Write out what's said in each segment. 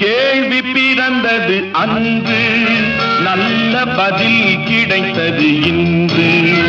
கேள்வி பிறந்தது அன்று நல்ல பதில் கிடைத்தது இன்று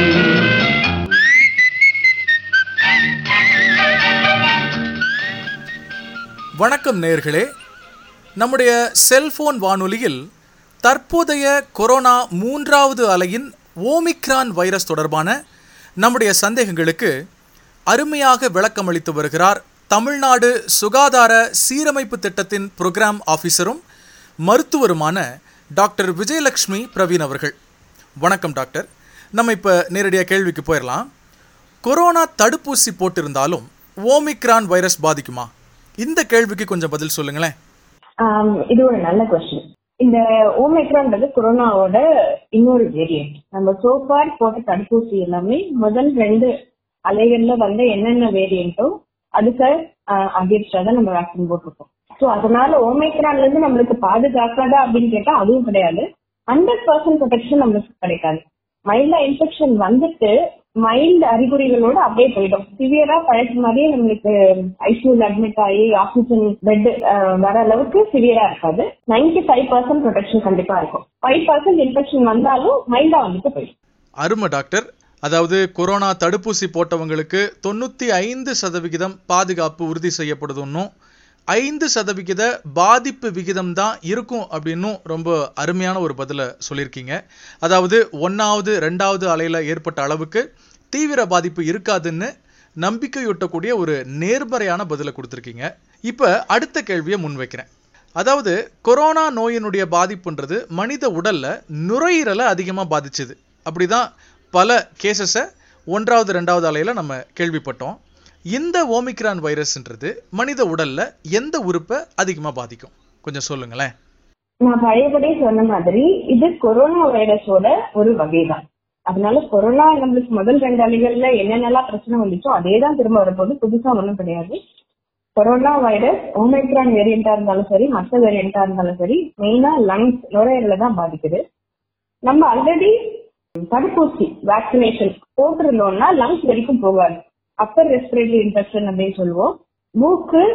வணக்கம் நேர்களே நம்முடைய செல்போன் வானொலியில் தற்போதைய கொரோனா மூன்றாவது அலையின் ஓமிக்ரான் வைரஸ் தொடர்பான நம்முடைய சந்தேகங்களுக்கு அருமையாக விளக்கமளித்து வருகிறார் தமிழ்நாடு சுகாதார சீரமைப்பு திட்டத்தின் புரோகிராம் ஆஃபீஸரும் மருத்துவருமான டாக்டர் விஜயலட்சுமி பிரவீன் அவர்கள் வணக்கம் டாக்டர் நம்ம இப்போ நேரடியாக கேள்விக்கு போயிடலாம் கொரோனா தடுப்பூசி போட்டிருந்தாலும் ஓமிக்ரான் வைரஸ் பாதிக்குமா இந்த கேள்விக்கு கொஞ்சம் பதில் சொல்லுங்களேன் ஆம், இது ஒரு நல்ல கொஸ்டின் இந்த ஓமைக்ரான்றது கொரோனாவோட இன்னொரு வேரியன்ட் நம்ம சோஃபார் போட்ட தடுப்பூசி எல்லாமே முதல் ரெண்டு அலைகள்ல வந்த என்னென்ன வேரியன்ட்டோ அதுக்கு அகேன்ஸ்டா தான் நம்ம வேக்சின் போட்டிருக்கோம் ஸோ அதனால ஓமைக்ரான்ல இருந்து நம்மளுக்கு பாதுகாக்காதா அப்படின்னு கேட்டா அதுவும் கிடையாது ஹண்ட்ரட் பர்சன்ட் ப்ரொடெக்ஷன் நம்மளுக்கு கிடைக்காது மைல்டா இன்ஃபெக்ஷன் வந்துட்டு மைல்டு அறிகுறிகளோட அப்படியே போயிடும் சிவியரா பழசு மாதிரியே நம்மளுக்கு ஐசியூல அட்மிட் ஆகி ஆக்சிஜன் பெட் வர அளவுக்கு சிவியரா இருக்காது 95% ஃபைவ் பர்சன்ட் ப்ரொடெக்ஷன் கண்டிப்பா இருக்கும் ஃபைவ் பர்சன்ட் இன்ஃபெக்ஷன் வந்தாலும் மைல்டா வந்துட்டு போயிடும் அருமை டாக்டர் அதாவது கொரோனா தடுப்பூசி போட்டவங்களுக்கு தொண்ணூற்றி ஐந்து சதவிகிதம் பாதுகாப்பு உறுதி செய்யப்படுதுன்னும் ஐந்து சதவிகித பாதிப்பு விகிதம் தான் இருக்கும் அப்படின்னும் ரொம்ப அருமையான ஒரு பதிலை சொல்லியிருக்கீங்க அதாவது ஒன்றாவது ரெண்டாவது அலையில் ஏற்பட்ட அளவுக்கு தீவிர பாதிப்பு இருக்காதுன்னு நம்பிக்கையூட்டக்கூடிய ஒரு நேர்மறையான பதிலை கொடுத்துருக்கீங்க இப்போ அடுத்த கேள்வியை முன்வைக்கிறேன் அதாவது கொரோனா நோயினுடைய பாதிப்புன்றது மனித உடல்ல நுரையீரலை அதிகமாக பாதிச்சுது அப்படிதான் பல கேசஸை ஒன்றாவது ரெண்டாவது அலையில நம்ம கேள்விப்பட்டோம் இந்த ஓமிக்ரான் வைரஸ்ன்றது மனித உடல்ல எந்த உறுப்பை அதிகமாக பாதிக்கும் கொஞ்சம் சொல்லுங்களேன் நான் பழையபடி சொன்ன மாதிரி இது கொரோனா வைரஸோட ஒரு வகைதான் அதனால கொரோனா நம்மளுக்கு முதல் ரெண்டு அலைகள்ல என்னென்னலாம் பிரச்சனை வந்துச்சோ அதே தான் திரும்ப வரப்போகுது புதுசா ஒண்ணும் கிடையாது கொரோனா வைரஸ் ஓமைக்ரான் வேரியண்டா இருந்தாலும் சரி மற்ற வேரியண்டா இருந்தாலும் சரி மெயினா லங்ஸ் நுரையீரல தான் பாதிக்குது நம்ம ஆல்ரெடி தடுப்பூசி வேக்சினேஷன் போட்டிருந்தோம்னா லங்ஸ் வரைக்கும் போகாது அப்பர் ரெஸ்பிரேட்டரி இன்ஃபெக்ஷன் அப்படின்னு சொல்லுவோம் மூக்கு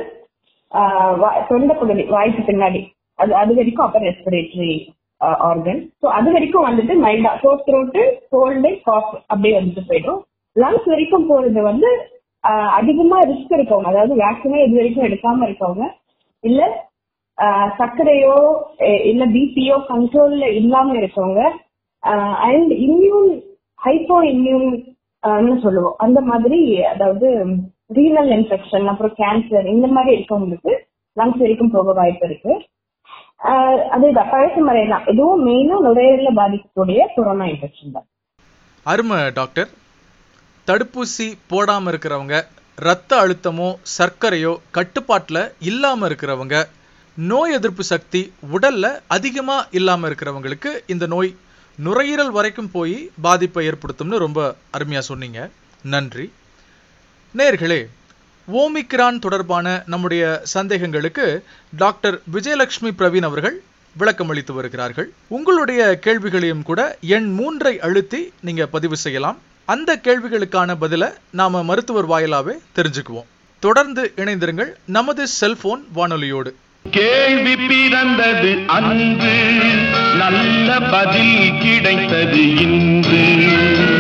ஆஹ் வா- தொண்டை பகுதி வாய்க்கு பின்னாடி அது அது வரைக்கும் அப்பர் ரெஸ்பிரேட்டரி ஆர்கன் ஸோ அது வரைக்கும் வந்துட்டு மைல்டா சோர் த்ரோட்டு கோல்டு காஃப் அப்படியே வந்துட்டு போயிடும் லங்ஸ் வரைக்கும் போறது வந்து ஆஹ் அதிகமா ரிஸ்க் இருக்கவங்க அதாவது வேக்சினே இது வரைக்கும் எடுக்காம இருக்கவங்க இல்ல ஆஹ் சர்க்கரையோ எ- இல்ல பிபியோ கண்ட்ரோல்ல இல்லாம இருக்கவங்க அண்ட் இம்யூன் ஹைப்போ இம்யூன் சொல்லுவோம் அந்த மாதிரி அதாவது ரீனல் இன்ஃபெக்ஷன் அப்புறம் கேன்சர் இந்த மாதிரி இருக்கவங்களுக்கு லங்ஸ் வரைக்கும் போக வாய்ப்பு இருக்கு ஆஹ் அது பழசு முறை தான் இதுவும் மெயினா நுரையீரல பாதிக்கக்கூடிய கொரோனா இன்ஃபெக்ஷன் தான் அருமை டாக்டர் தடுப்பூசி போடாமல் இருக்கிறவங்க இரத்த அழுத்தமோ சர்க்கரையோ கட்டுப்பாட்டில் இல்லாமல் இருக்கிறவங்க நோய் எதிர்ப்பு சக்தி உடல்ல அதிகமாக இல்லாமல் இருக்கிறவங்களுக்கு இந்த நோய் நுரையீரல் வரைக்கும் போய் பாதிப்பை ஏற்படுத்தும்னு ரொம்ப அருமையாக சொன்னீங்க நன்றி நேர்களே ஓமிக்ரான் தொடர்பான நம்முடைய சந்தேகங்களுக்கு டாக்டர் விஜயலட்சுமி பிரவீன் அவர்கள் விளக்கமளித்து வருகிறார்கள் உங்களுடைய கேள்விகளையும் கூட எண் மூன்றை அழுத்தி நீங்க பதிவு செய்யலாம் அந்த கேள்விகளுக்கான பதிலை நாம மருத்துவர் வாயிலாவே தெரிஞ்சுக்குவோம் தொடர்ந்து இணைந்திருங்கள் நமது செல்போன் வானொலியோடு கேள்வி பிறந்தது அன்று நல்ல பதில் கிடைத்தது இன்று